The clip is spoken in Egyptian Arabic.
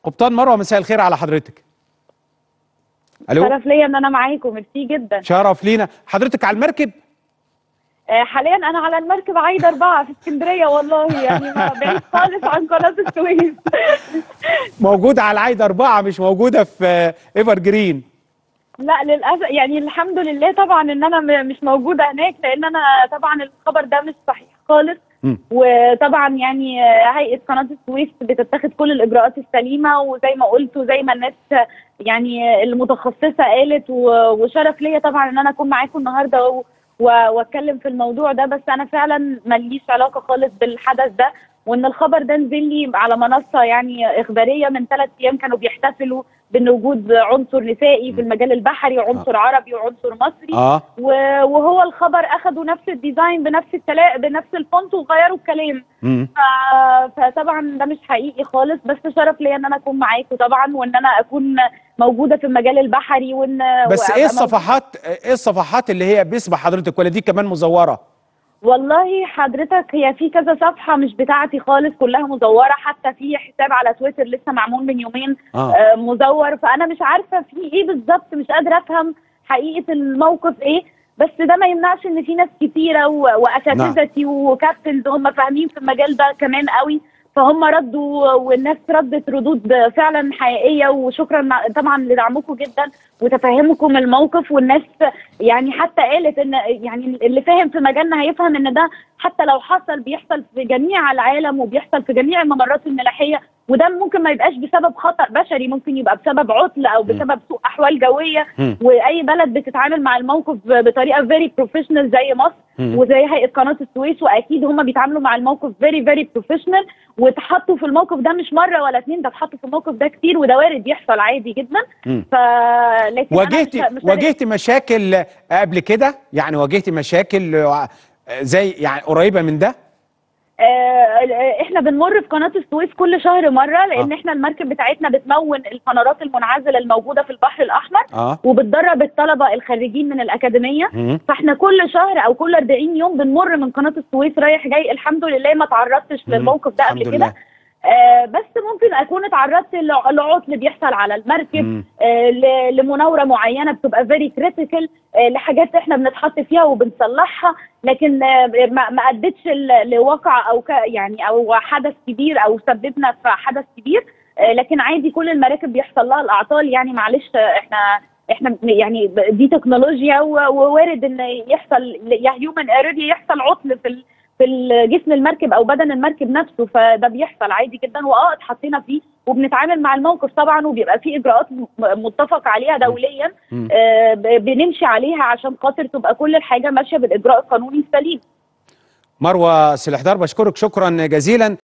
قبطان مروه مساء الخير على حضرتك الو شرف ليا ان انا معاكم ميرسي جدا شرف لينا حضرتك على المركب آه، حاليا انا على المركب عايده اربعه في اسكندريه والله يعني ما بعيد خالص عن قناه السويس موجوده على العايده اربعه مش موجوده في آه، ايفر جرين لا للاسف يعني الحمد لله طبعا ان انا م- مش موجوده هناك لان انا طبعا الخبر ده مش صحيح خالص مم. وطبعا يعني آه، هيئه قناه السويس بتتخذ كل الاجراءات السليمه وزي ما قلت وزي ما الناس آه، يعني المتخصصه قالت و- وشرف ليا طبعا ان انا اكون معاكم النهارده و- و- واتكلم في الموضوع ده بس انا فعلا ماليش علاقه خالص بالحدث ده وان الخبر ده نزل لي على منصه يعني اخباريه من ثلاث ايام كانوا بيحتفلوا بان وجود عنصر نسائي في المجال البحري وعنصر عربي وعنصر مصري اه و- وهو الخبر اخدوا نفس الديزاين بنفس التلا... بنفس الفونت وغيروا الكلام مم. ف- فطبعا ده مش حقيقي خالص بس شرف ليا ان انا اكون معاكم طبعا وان انا اكون موجوده في المجال البحري وان بس وأبقى ايه موجودة. الصفحات ايه الصفحات اللي هي باسم حضرتك ولا دي كمان مزوره والله حضرتك هي في كذا صفحه مش بتاعتي خالص كلها مزوره حتى في حساب على تويتر لسه معمول من يومين اه آه، مزور فانا مش عارفه في ايه بالظبط مش قادره افهم حقيقه الموقف ايه بس ده ما يمنعش ان في ناس كتيره و- واساتذتي وكابتنز هم فاهمين في المجال ده كمان قوي فهم ردوا والناس ردت ردود فعلا حقيقيه وشكرا طبعا لدعمكم جدا وتفهمكم الموقف والناس يعني حتى قالت ان يعني اللي فاهم في مجالنا هيفهم ان ده حتى لو حصل بيحصل في جميع العالم وبيحصل في جميع الممرات الملاحيه وده ممكن ما يبقاش بسبب خطأ بشري ممكن يبقى بسبب عطل او بسبب سوء احوال جويه مم. واي بلد بتتعامل مع الموقف بطريقه فيري بروفيشنال زي مصر مم. وزي هيئه قناه السويس واكيد هم بيتعاملوا مع الموقف فيري فيري بروفيشنال واتحطوا في الموقف ده مش مره ولا اتنين ده اتحطوا في الموقف ده كتير وده وارد يحصل عادي جدا مم. ف لكن أنا واجهتي مش- مش واجهتي مشاكل قبل كده يعني واجهتي مشاكل آه، زي يعني قريبه من ده آه، احنا بنمر في قناه السويس كل شهر مره لان آه. احنا المركب بتاعتنا بتمون القنارات المنعزله الموجوده في البحر الاحمر اه وبتدرب الطلبه الخريجين من الاكاديميه مم. فاحنا كل شهر او كل 40 يوم بنمر من قناه السويس رايح جاي الحمد لله ما تعرضتش مم. للموقف ده الحمد قبل لله. كده آه بس ممكن اكون اتعرضت لع- لعطل بيحصل على المركب مم. آه ل- لمناوره معينه بتبقى فيري كريتيكال آه لحاجات احنا بنتحط فيها وبنصلحها لكن آه ما ما ادتش ل- لواقع او ك يعني او حدث كبير او سببنا في حدث كبير آه لكن عادي كل المراكب بيحصل لها الاعطال يعني معلش آه، احنا احنا يعني ب- دي تكنولوجيا و- ووارد ان يحصل يا هيومن ايرور يحصل عطل في ال- في ال- جسم المركب او بدن المركب نفسه فده بيحصل عادي جدا واه اتحطينا فيه وبنتعامل مع الموقف طبعا وبيبقى فيه اجراءات م- متفق عليها دوليا مم. آه، ب- بنمشي عليها عشان خاطر تبقى كل الحاجه ماشيه بالاجراء القانوني السليم مروه سلحدار بشكرك شكرا جزيلا